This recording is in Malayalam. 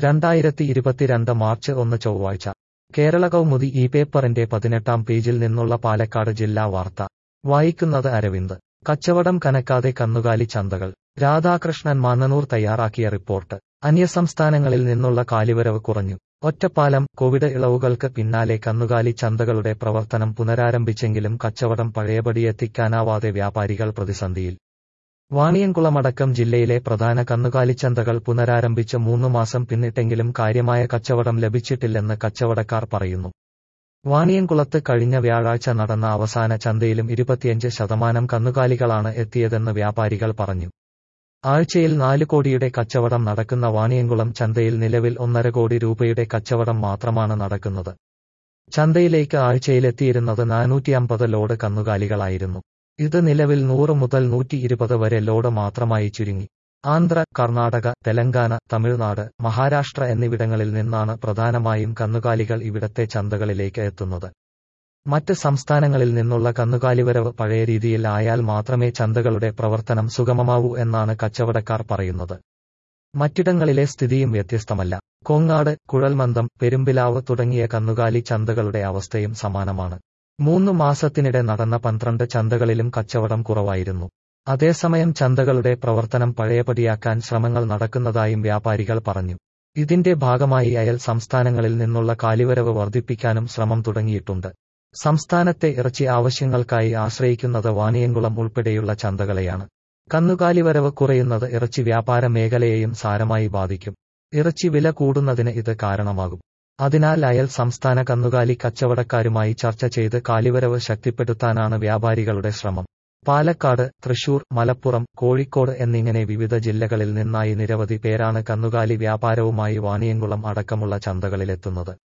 രണ്ടായിരത്തി ഇരുപത്തിരണ്ട് മാർച്ച് ഒന്ന് ചൊവ്വാഴ്ച കേരള കൗമുദി ഈ പേപ്പറിന്റെ പതിനെട്ടാം പേജിൽ നിന്നുള്ള പാലക്കാട് ജില്ലാ വാർത്ത വായിക്കുന്നത് അരവിന്ദ് കച്ചവടം കനക്കാതെ കന്നുകാലി ചന്തകൾ രാധാകൃഷ്ണൻ മാന്നനൂർ തയ്യാറാക്കിയ റിപ്പോർട്ട് അന്യസംസ്ഥാനങ്ങളിൽ നിന്നുള്ള കാലിവരവ് കുറഞ്ഞു ഒറ്റപ്പാലം കോവിഡ് ഇളവുകൾക്ക് പിന്നാലെ കന്നുകാലി ചന്തകളുടെ പ്രവർത്തനം പുനരാരംഭിച്ചെങ്കിലും കച്ചവടം പഴയപടിയെത്തിക്കാനാവാതെ വ്യാപാരികൾ പ്രതിസന്ധിയിൽ വാണിയംകുളമടക്കം ജില്ലയിലെ പ്രധാന കന്നുകാലിച്ചന്തകൾ പുനരാരംഭിച്ച് മൂന്നു മാസം പിന്നിട്ടെങ്കിലും കാര്യമായ കച്ചവടം ലഭിച്ചിട്ടില്ലെന്ന് കച്ചവടക്കാർ പറയുന്നു വാണിയംകുളത്ത് കഴിഞ്ഞ വ്യാഴാഴ്ച നടന്ന അവസാന ചന്തയിലും ഇരുപത്തിയഞ്ച് ശതമാനം കന്നുകാലികളാണ് എത്തിയതെന്ന് വ്യാപാരികൾ പറഞ്ഞു ആഴ്ചയിൽ നാല് കോടിയുടെ കച്ചവടം നടക്കുന്ന വാണിയംകുളം ചന്തയിൽ നിലവിൽ ഒന്നര കോടി രൂപയുടെ കച്ചവടം മാത്രമാണ് നടക്കുന്നത് ചന്തയിലേക്ക് ആഴ്ചയിലെത്തിയിരുന്നത് നാനൂറ്റി അമ്പത് ലോഡ് കന്നുകാലികളായിരുന്നു ഇത് നിലവിൽ നൂറ് മുതൽ നൂറ്റി ഇരുപത് വരെ ലോഡ് മാത്രമായി ചുരുങ്ങി ആന്ധ്ര കർണാടക തെലങ്കാന തമിഴ്നാട് മഹാരാഷ്ട്ര എന്നിവിടങ്ങളിൽ നിന്നാണ് പ്രധാനമായും കന്നുകാലികൾ ഇവിടത്തെ ചന്തകളിലേക്ക് എത്തുന്നത് മറ്റ് സംസ്ഥാനങ്ങളിൽ നിന്നുള്ള കന്നുകാലിവരവ് പഴയ രീതിയിൽ ആയാൽ മാത്രമേ ചന്തകളുടെ പ്രവർത്തനം സുഗമമാവൂ എന്നാണ് കച്ചവടക്കാർ പറയുന്നത് മറ്റിടങ്ങളിലെ സ്ഥിതിയും വ്യത്യസ്തമല്ല കോങ്ങാട് കുഴൽമന്ദം പെരുമ്പിലാവ് തുടങ്ങിയ കന്നുകാലി ചന്തകളുടെ അവസ്ഥയും സമാനമാണ് മൂന്ന് മാസത്തിനിടെ നടന്ന പന്ത്രണ്ട് ചന്തകളിലും കച്ചവടം കുറവായിരുന്നു അതേസമയം ചന്തകളുടെ പ്രവർത്തനം പഴയപടിയാക്കാൻ ശ്രമങ്ങൾ നടക്കുന്നതായും വ്യാപാരികൾ പറഞ്ഞു ഇതിന്റെ ഭാഗമായി അയൽ സംസ്ഥാനങ്ങളിൽ നിന്നുള്ള കാലിവരവ് വർദ്ധിപ്പിക്കാനും ശ്രമം തുടങ്ങിയിട്ടുണ്ട് സംസ്ഥാനത്തെ ഇറച്ചി ആവശ്യങ്ങൾക്കായി ആശ്രയിക്കുന്നത് വാണിയംകുളം ഉൾപ്പെടെയുള്ള ചന്തകളെയാണ് കന്നുകാലിവരവ് കുറയുന്നത് ഇറച്ചി വ്യാപാര മേഖലയെയും സാരമായി ബാധിക്കും ഇറച്ചി വില കൂടുന്നതിന് ഇത് കാരണമാകും അതിനാൽ അയൽ സംസ്ഥാന കന്നുകാലി കച്ചവടക്കാരുമായി ചർച്ച ചെയ്ത് കാലിവരവ് ശക്തിപ്പെടുത്താനാണ് വ്യാപാരികളുടെ ശ്രമം പാലക്കാട് തൃശൂർ മലപ്പുറം കോഴിക്കോട് എന്നിങ്ങനെ വിവിധ ജില്ലകളിൽ നിന്നായി നിരവധി പേരാണ് കന്നുകാലി വ്യാപാരവുമായി വാണിയംകുളം അടക്കമുള്ള ചന്തകളിലെത്തുന്നത്